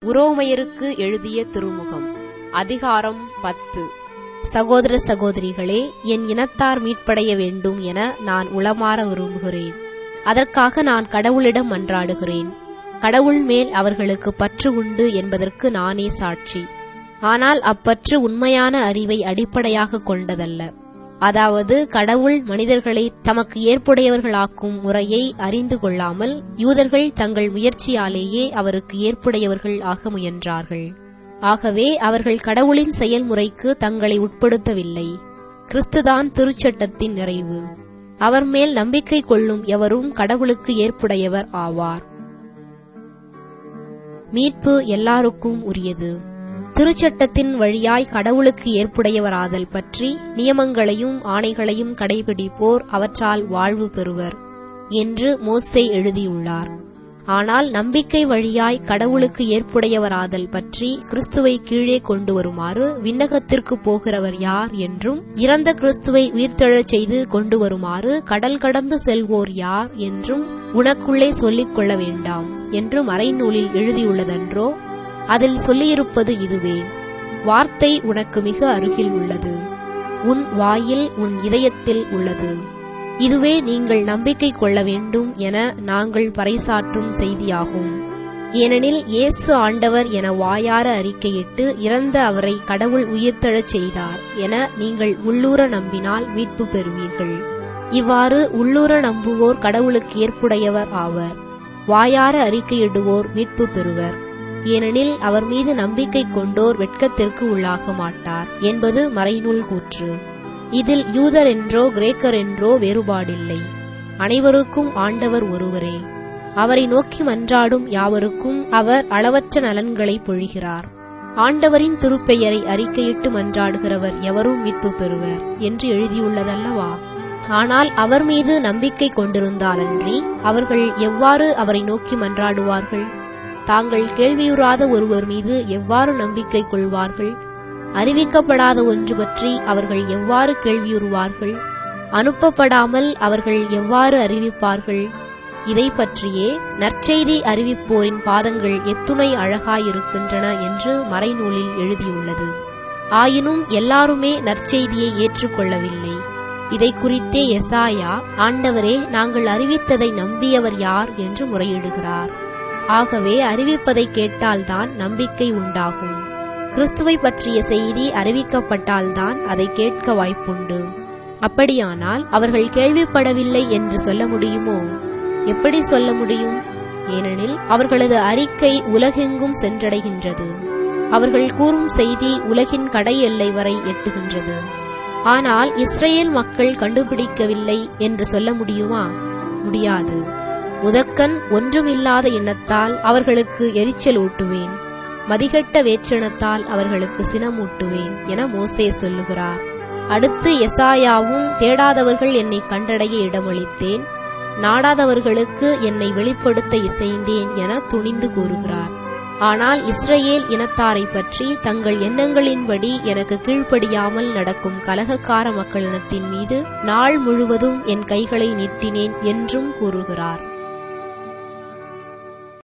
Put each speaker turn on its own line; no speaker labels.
உரோமையருக்கு எழுதிய திருமுகம் அதிகாரம் பத்து
சகோதர சகோதரிகளே என் இனத்தார் மீட்படைய வேண்டும் என நான் உளமாற விரும்புகிறேன் அதற்காக நான் கடவுளிடம் மன்றாடுகிறேன் கடவுள் மேல் அவர்களுக்கு பற்று உண்டு என்பதற்கு நானே சாட்சி ஆனால் அப்பற்று உண்மையான அறிவை அடிப்படையாக கொண்டதல்ல அதாவது கடவுள் மனிதர்களை தமக்கு ஏற்புடையவர்களாக்கும் முறையை அறிந்து கொள்ளாமல் யூதர்கள் தங்கள் முயற்சியாலேயே அவருக்கு ஏற்புடையவர்கள் ஆக முயன்றார்கள் ஆகவே அவர்கள் கடவுளின் செயல்முறைக்கு தங்களை உட்படுத்தவில்லை கிறிஸ்துதான் திருச்சட்டத்தின் நிறைவு அவர் மேல் நம்பிக்கை கொள்ளும் எவரும் கடவுளுக்கு ஏற்புடையவர் ஆவார் மீட்பு எல்லாருக்கும் உரியது திருச்சட்டத்தின் வழியாய் கடவுளுக்கு ஏற்புடையவராதல் பற்றி நியமங்களையும் ஆணைகளையும் கடைபிடிப்போர் அவற்றால் வாழ்வு பெறுவர் என்று மோசே எழுதியுள்ளார் ஆனால் நம்பிக்கை வழியாய் கடவுளுக்கு ஏற்புடையவராதல் பற்றி கிறிஸ்துவை கீழே கொண்டு வருமாறு விண்ணகத்திற்கு போகிறவர் யார் என்றும் இறந்த கிறிஸ்துவை உயிர்த்தெழச் செய்து கொண்டு வருமாறு கடல் கடந்து செல்வோர் யார் என்றும் உனக்குள்ளே சொல்லிக் கொள்ள வேண்டாம் என்று மறைநூலில் எழுதியுள்ளதன்றோ அதில் சொல்லியிருப்பது இதுவே வார்த்தை உனக்கு மிக அருகில் உள்ளது உன் வாயில் உன் இதயத்தில் உள்ளது இதுவே நீங்கள் நம்பிக்கை கொள்ள வேண்டும் என நாங்கள் பறைசாற்றும் செய்தியாகும் ஏனெனில் இயேசு ஆண்டவர் என வாயார அறிக்கையிட்டு இறந்த அவரை கடவுள் உயிர்த்தெழச் செய்தார் என நீங்கள் உள்ளூர நம்பினால் மீட்பு பெறுவீர்கள் இவ்வாறு உள்ளூர நம்புவோர் கடவுளுக்கு ஏற்புடையவர் ஆவர் வாயார அறிக்கையிடுவோர் மீட்பு பெறுவர் ஏனெனில் அவர் மீது நம்பிக்கை கொண்டோர் வெட்கத்திற்கு உள்ளாக மாட்டார் என்பது மறைநூல் கூற்று இதில் யூதர் என்றோ கிரேக்கர் என்றோ வேறுபாடில்லை அனைவருக்கும் ஆண்டவர் ஒருவரே அவரை நோக்கி மன்றாடும் யாவருக்கும் அவர் அளவற்ற நலன்களை பொழிகிறார் ஆண்டவரின் திருப்பெயரை அறிக்கையிட்டு மன்றாடுகிறவர் எவரும் மீட்பு பெறுவர் என்று எழுதியுள்ளதல்லவா ஆனால் அவர் மீது நம்பிக்கை கொண்டிருந்தாலன்றி அவர்கள் எவ்வாறு அவரை நோக்கி மன்றாடுவார்கள் தாங்கள் கேள்வியுறாத ஒருவர் மீது எவ்வாறு நம்பிக்கை கொள்வார்கள் அறிவிக்கப்படாத ஒன்று பற்றி அவர்கள் எவ்வாறு கேள்வியுறுவார்கள் அனுப்பப்படாமல் அவர்கள் எவ்வாறு அறிவிப்பார்கள் இதை பற்றியே நற்செய்தி அறிவிப்போரின் பாதங்கள் எத்துணை அழகாயிருக்கின்றன என்று மறைநூலில் எழுதியுள்ளது ஆயினும் எல்லாருமே நற்செய்தியை ஏற்றுக்கொள்ளவில்லை இதை குறித்தே எசாயா ஆண்டவரே நாங்கள் அறிவித்ததை நம்பியவர் யார் என்று முறையிடுகிறார் ஆகவே அறிவிப்பதை கேட்டால்தான் நம்பிக்கை உண்டாகும் கிறிஸ்துவை பற்றிய செய்தி அறிவிக்கப்பட்டால்தான் அதை கேட்க வாய்ப்புண்டு அப்படியானால் அவர்கள் கேள்விப்படவில்லை என்று சொல்ல முடியுமோ எப்படி சொல்ல முடியும் ஏனெனில் அவர்களது அறிக்கை உலகெங்கும் சென்றடைகின்றது அவர்கள் கூறும் செய்தி உலகின் கடை எல்லை வரை எட்டுகின்றது ஆனால் இஸ்ரேல் மக்கள் கண்டுபிடிக்கவில்லை என்று சொல்ல முடியுமா முடியாது முதற்கண் ஒன்றுமில்லாத எண்ணத்தால் அவர்களுக்கு எரிச்சல் ஊட்டுவேன் மதிகட்ட வேற்றினத்தால் அவர்களுக்கு சினமூட்டுவேன் என மோசே சொல்லுகிறார் அடுத்து எசாயாவும் தேடாதவர்கள் என்னை கண்டடைய இடமளித்தேன் நாடாதவர்களுக்கு என்னை வெளிப்படுத்த இசைந்தேன் என துணிந்து கூறுகிறார் ஆனால் இஸ்ரேல் இனத்தாரை பற்றி தங்கள் எண்ணங்களின்படி எனக்கு கீழ்ப்படியாமல் நடக்கும் கலகக்கார மக்களினத்தின் மீது நாள் முழுவதும் என் கைகளை நீட்டினேன் என்றும் கூறுகிறார்